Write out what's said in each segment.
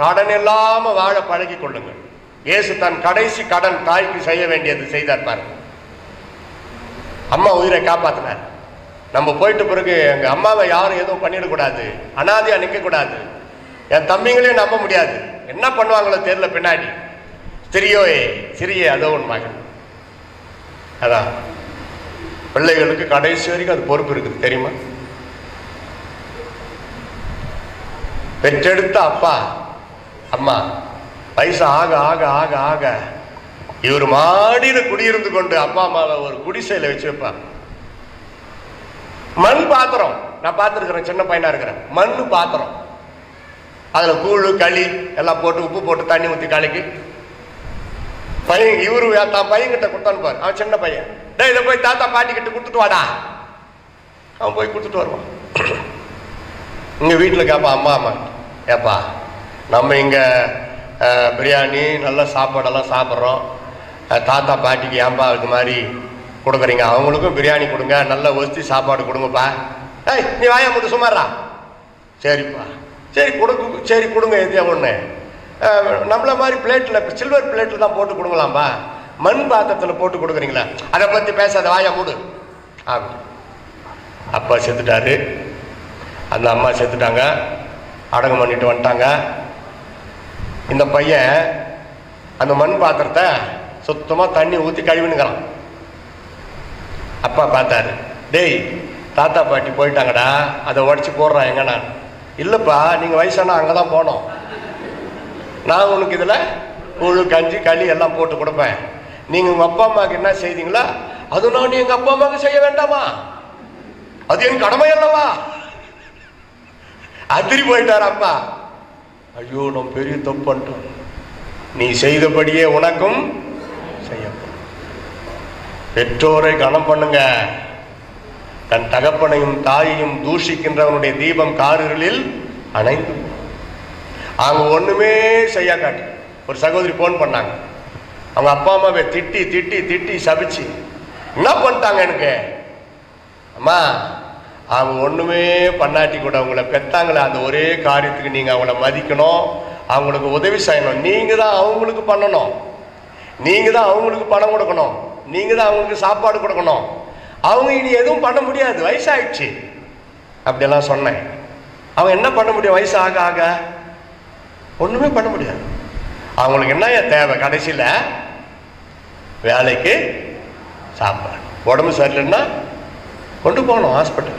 கடன் இல்லாம வாழ பழகி கொள்ளுங்கள் இயேசு தன் கடைசி கடன் தாய்க்கு செய்ய வேண்டியது செய்தார் பாருங்க அம்மா உயிரை காப்பாத்தினார் நம்ம போயிட்டு பிறகு எங்க அம்மாவை யாரும் எதுவும் பண்ணிடக்கூடாது அனாதையா நிக்க கூடாது என் தம்பிங்களையும் நம்ப முடியாது என்ன பண்ணுவாங்களோ தெரியல பின்னாடி சிறியோயே சிறிய அதோ உன் மகன் அதான் பிள்ளைகளுக்கு கடைசி வரைக்கும் அது பொறுப்பு இருக்குது தெரியுமா பெற்றெடுத்த அப்பா அம்மா வயசு ஆக ஆக ஆக ஆக இவர் மாடியில குடியிருந்து கொண்டு அப்பா அம்மாவை ஒரு குடிசையில வச்சு வைப்பார் மண் பாத்திரம் நான் பார்த்துருக்கிறேன் சின்ன பையனா இருக்கிறேன் மண் பாத்திரம் அதுல கூழு களி எல்லாம் போட்டு உப்பு போட்டு தண்ணி ஊத்தி கலக்கி பையன் இவரு தான் பையன்கிட்ட கொடுத்தான்னு பாரு அவன் சின்ன பையன் டேய் இதை போய் தாத்தா பாட்டி கிட்ட கொடுத்துட்டு வாடா அவன் போய் கொடுத்துட்டு வருவான் இங்க வீட்டில் கேட்பான் அம்மா அம்மா ஏப்பா நம்ம இங்க அஹ், பிரியாணி நல்ல சாப்பாடெல்லாம் சாப்பிட்றோம் அஹ், தாத்தா பாட்டிக்கு ஏன்பா இது மாதிரி கொடுக்குறீங்க அவங்களுக்கும் பிரியாணி கொடுங்க நல்ல ஒஸ்தி சாப்பாடு கொடுங்கப்பா ஏய் நீ வாயா மட்டும் சுமாரா சரிப்பா சரி கொடுக்கு சரி கொடுங்க எதையா ஒன்று நம்மள மாதிரி பிளேட்டில் சில்வர் பிளேட்டில் தான் போட்டு கொடுங்களாம்பா மண் பாத்திரத்தில் போட்டு கொடுக்குறீங்களா அதை பற்றி பேசாத வாயா மூடு அப்படி அப்பா செத்துட்டாரு அந்த அம்மா செத்துட்டாங்க அடக்கம் பண்ணிட்டு வந்துட்டாங்க இந்த பையன் அந்த மண் பாத்திரத்தை சுத்தமாக தண்ணி ஊற்றி கழுவினுக்கிறான் அப்பா பார்த்தாரு டேய் தாத்தா பாட்டி போயிட்டாங்கடா அதை உடச்சி போடுறான் எங்கண்ணா இல்லைப்பா நீங்கள் வயசானா அங்கே தான் போனோம் நான் உனக்கு இதில் கூழு கஞ்சி களி எல்லாம் போட்டு கொடுப்பேன் நீங்கள் உங்கள் அப்பா அம்மாவுக்கு என்ன செய்தீங்களா அது நான் எங்கள் அப்பா அம்மாவுக்கு செய்ய வேண்டாமா அது என் கடமை அல்லவா அதிரி போயிட்டார் அப்பா ஐயோ நம்ம பெரிய தப்பு பண்ணிட்டோம் நீ செய்தபடியே உனக்கும் செய்யப்படும் பெற்றோரை கனம் பண்ணுங்க தன் தகப்பனையும் தாயையும் தூஷிக்கின்றவனுடைய தீபம் காரிருளில் அணைந்து போகும். அவங்க ஒண்ணுமே செய்ய காட்டு ஒரு சகோதரி போன் பண்ணாங்க அவங்க அப்பா அம்மாவை திட்டி திட்டி திட்டி சபிச்சு என்ன பண்ணிட்டாங்க எனக்கு அம்மா அவங்க ஒண்ணுமே பண்ணாட்டி கூட அவங்கள பெத்தாங்களே அந்த ஒரே காரியத்துக்கு நீங்க அவங்கள மதிக்கணும் அவங்களுக்கு உதவி செய்யணும் நீங்க தான் அவங்களுக்கு பண்ணணும் நீங்க தான் அவங்களுக்கு பணம் கொடுக்கணும் நீங்க தான் அவங்களுக்கு சாப்பாடு கொடுக்கணும் அவங்க இனி எதுவும் பண்ண முடியாது வயசாயிடுச்சு அப்படியெல்லாம் சொன்னேன் அவங்க என்ன பண்ண முடியும் வயசு ஆக ஆக ஒண்ணுமே பண்ண முடியாது அவங்களுக்கு என்ன தேவை கடைசியில் வேலைக்கு சாப்பாடு உடம்பு சரியில்லைன்னா கொண்டு போகணும் ஹாஸ்பிட்டல்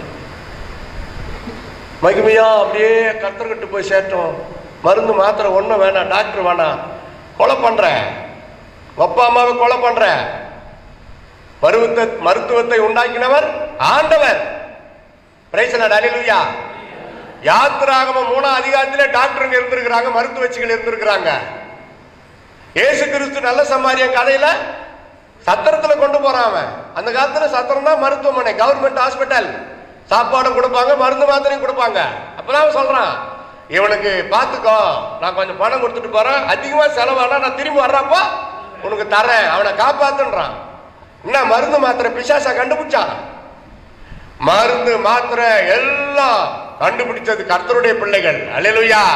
மகிமையா அப்படியே கத்தர்கிட்ட போய் சேர்த்தோம் மருந்து மாத்திரை ஒன்றும் வேணாம் டாக்டர் வேணாம் கொலை பண்றேன் அப்பா அம்மாவை கொலை பண்றேன் மருத்துவ மருத்துவத்தை உண்டாக்கினவர் ஆண்டவர் பிரைசலட் அலிலுயா யாத்திராகம மூணாம் அதிகாரத்திலே டாக்டருங்க இருந்திருக்கிறாங்க மருத்துவச்சிகள் இருந்திருக்கிறாங்க இயேசு கிறிஸ்து நல்ல சமாரியன் கதையில சத்திரத்துல கொண்டு போறான் அவன் அந்த காலத்துல சத்திரம் தான் மருத்துவமனை கவர்மெண்ட் ஹாஸ்பிட்டல் சாப்பாடும் கொடுப்பாங்க மருந்து மாத்திரையும் கொடுப்பாங்க அப்பதான் அவன் சொல்றான் இவனுக்கு பார்த்துக்கோ நான் கொஞ்சம் பணம் கொடுத்துட்டு போறேன் அதிகமா செலவானா நான் திரும்பி வர்றப்போ உனக்கு தரேன் அவனை காப்பாத்துன்றான் என்ன மருந்து மாத்திரை பிசாசா கண்டுபிடிச்சான் மருந்து மாத்திரை எல்லாம் கண்டுபிடிச்சது கர்த்தருடைய பிள்ளைகள் அல்லேலூயா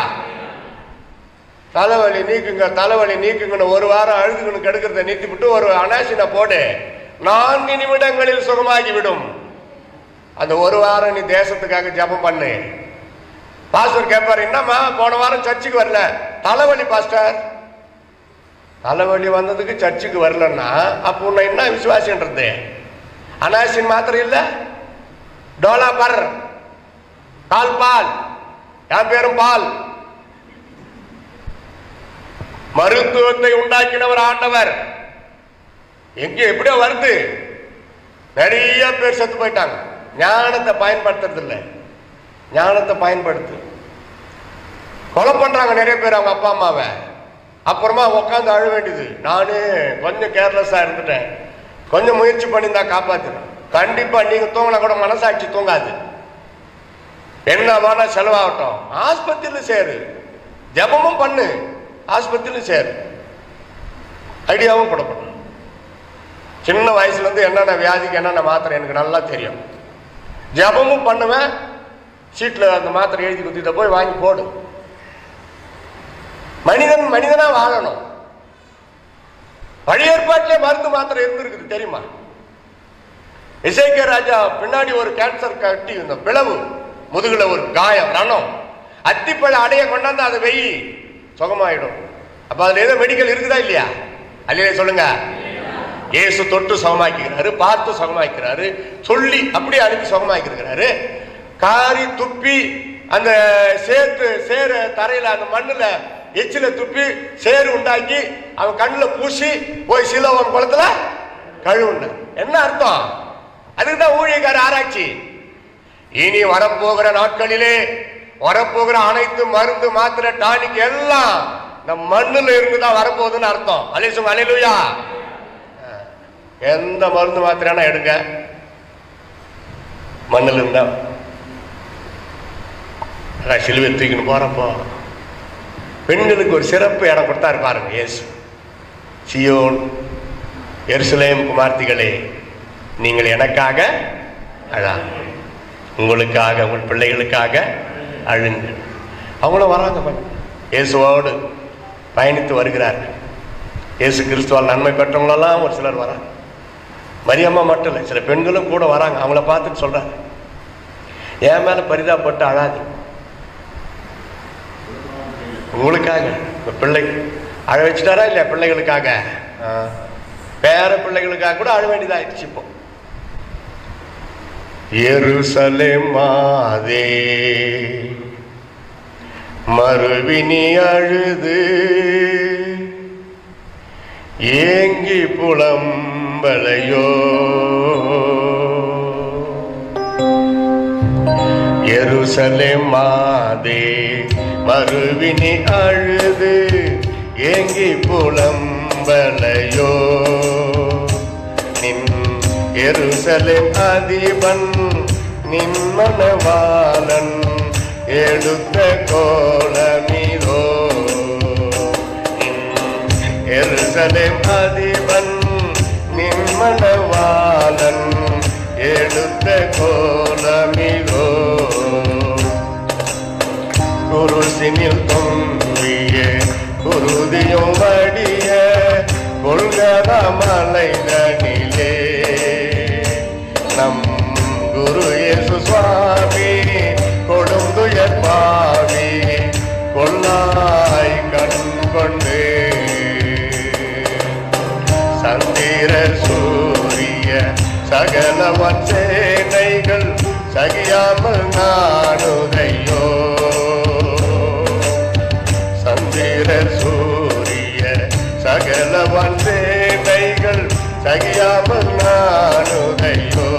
தலைவலி நீக்குங்க தலைவலி நீக்குங்கன்னு ஒரு வாரம் அழுதுகணும் கெடுக்கிறத நிறுத்திவிட்டு ஒரு அனாசினை போடு நான்கு நிமிடங்களில் சுகமாகி விடும் அந்த ஒரு வாரம் நீ தேசத்துக்காக ஜெபம் பண்ணு பாஸ்டர் கேட்பாரு என்னம்மா போன வாரம் சர்ச்சுக்கு வரல தலைவலி பாஸ்டர் தலைவலி வந்ததுக்கு சர்ச்சுக்கு வரலன்னா அப்போ உன்னை என்ன விசுவாசின்றது அனாசின் மாத்திரம் இல்ல டோலா பர் பால் பால் என் பேரும் பால் மருத்துவத்தை உண்டாக்கினவர் ஆண்டவர் எங்க எப்படியோ வருது நிறைய பேர் செத்து போயிட்டாங்க ஞானத்தை பயன்படுத்துறது இல்லை ஞானத்தை பயன்படுத்து கொலை பண்றாங்க நிறைய பேர் அவங்க அப்பா அம்மாவை அப்புறமா உட்காந்து அழ வேண்டியது நானே கொஞ்சம் கேர்லெஸ்ஸா இருந்துட்டேன் கொஞ்சம் முயற்சி பண்ணியிருந்தா காப்பாத்தினேன் கண்டிப்பா நீங்க தூங்கினா கூட மனசாட்சி தூங்காது என்ன வேணா செலவாகட்டும் ஆஸ்பத்திரியில் சேரு ஜெபமும் பண்ணு ஆஸ்பத்திரியில் சேரு ஐடியாவும் கொடுக்கணும் சின்ன வயசுல இருந்து என்னென்ன வியாதிக்கு என்னென்ன மாத்திரை எனக்கு நல்லா தெரியும் ஜெபமும் பண்ணுவேன் சீட்டில் அந்த மாத்திரை எழுதி குத்திட்ட போய் வாங்கி போடு மனிதன் மனிதனா வாழணும் பழைய ஏற்பாட்டிலே மருந்து மாத்திரை இருந்திருக்குது தெரியுமா இசைக்க ராஜா பின்னாடி ஒரு கேன்சர் கட்டி இந்த பிளவு முதுகுல ஒரு காயம் ரணம் அத்திப்பழ அடைய கொண்டாந்து அதை வெயி சுகமாயிடும் அப்ப அதுல ஏதோ மெடிக்கல் இருக்குதா இல்லையா அல்லையே சொல்லுங்க இயேசு தொட்டு சுகமாக்கிறாரு பார்த்து சுகமாக்கிறாரு சொல்லி அப்படியே அனுப்பி சுகமாக்கிறாரு காரி துப்பி அந்த சேத்து சேர தரையில அந்த மண்ணுல எச்சில துப்பி சேறு உண்டாக்கி அவன் கண்ணுல பூசி போய் சிலோவம் குளத்துல கழுவுன என்ன அர்த்தம் அதுக்கு தான் ஊழியக்கார ஆராய்ச்சி இனி வரப்போகிற நாட்களிலே வரப்போகிற அனைத்து மருந்து மாத்திரை டானிக் எல்லாம் நம்ம மண்ணுல இருந்து தான் வரப்போகுதுன்னு அர்த்தம் அலிசும் அலையிலுயா எந்த மருந்து மாத்திரைனா எடுங்க மண்ணில் இருந்தா அதான் சிலுவை தூக்கின்னு போறப்போ பெண்களுக்கு ஒரு சிறப்பு இடம் கொடுத்தாரு பாருங்க இயேசு சியோன் எருசலேம் குமார்த்திகளே நீங்கள் எனக்காக அழா உங்களுக்காக உங்கள் பிள்ளைகளுக்காக அழுங்கள் அவங்களும் வராங்க பாருங்க. இயேசுவோடு பயணித்து வருகிறார்கள் இயேசு கிறிஸ்துவால் நன்மை பெற்றவங்களெல்லாம் ஒரு சிலர் வராங்க மரியம்மா மட்டும் இல்லை சில பெண்களும் கூட வராங்க அவங்கள பார்த்துட்டு சொல்றாங்க என் மேல பரிதாபப்பட்டு அழாது உங்களுக்காக உங்க பிள்ளை அழ வச்சுட்டாரா இல்லையா பிள்ளைகளுக்காக ஆ. பேர பிள்ளைகளுக்காக கூட அழ வேண்டியதாயிடுச்சு இப்போ எருசலேம் மாதே மறுவினி அழுது ஏங்கி புலம்பலையோ எருசலேம் மாதே மறுவினி அழுது ஏங்கி புலம்பலையோ நின் எருசலேம் அதிபன் நின் மணவாளன் எடுத்த கோலமிதோ நின் எருசலேம் அதிபன் நின் மணவாளன் எடுத்த கோலமிதோ குருசினில் தொங்கிய குருதியும் வடிய கொள்கத மலைதனிலே நம் குரு இயேசு சுவாமி கொடுந்துயர் பாவி கொள்ளாய் கண் கொண்டு சந்திர சூரிய சகலவன் சேனைகள் சகியாமல் நாடுதையோ சந்திர சூரிய சகலவன் சேனைகள் சகியாமல் நாடுதையோ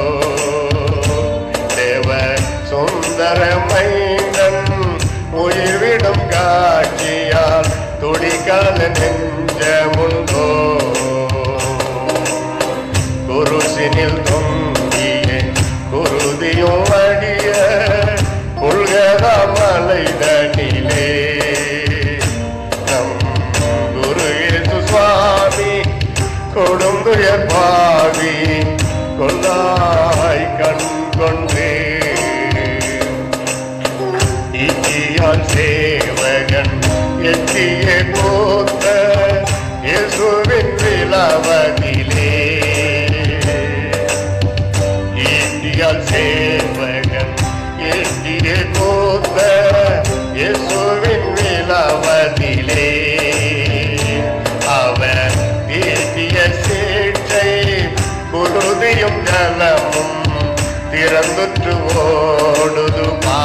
தேவ சுந்தர மைந்தன் உயிர்விடும் காட்சியால் துடிக்கால நெஞ்சமுண்டோ குருசினில் தொங்கிய குருதியும் அடிய உள்கத மலைதனிலே நம் குரு இயேசு சுவாமி கொடுந்துயர் பாவி கொல்லாய் கண் கொண்டே இச்சியால் சேவகன் எட்டிய போத்த இயேசுவின் விலவதிலே ஈட்டியால் சேவகன் எட்டிய போத்த இயேசுவின் விலவதிலே அவர் தீட்டிய சேற்றை குருதியும் ஜலமும் திறந்துற்று ஓடுது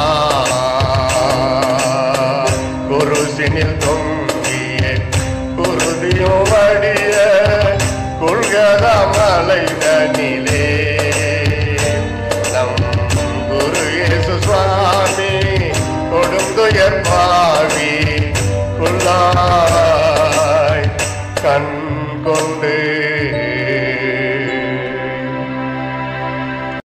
குருசினில் தொங்கிய குருதியோ வடிய கொள்கத மலைதனிலே நம் குரு இயேசு சுவாமி கொடுந்துயர் பாவி கொள்ளாய் கண் கொண்டு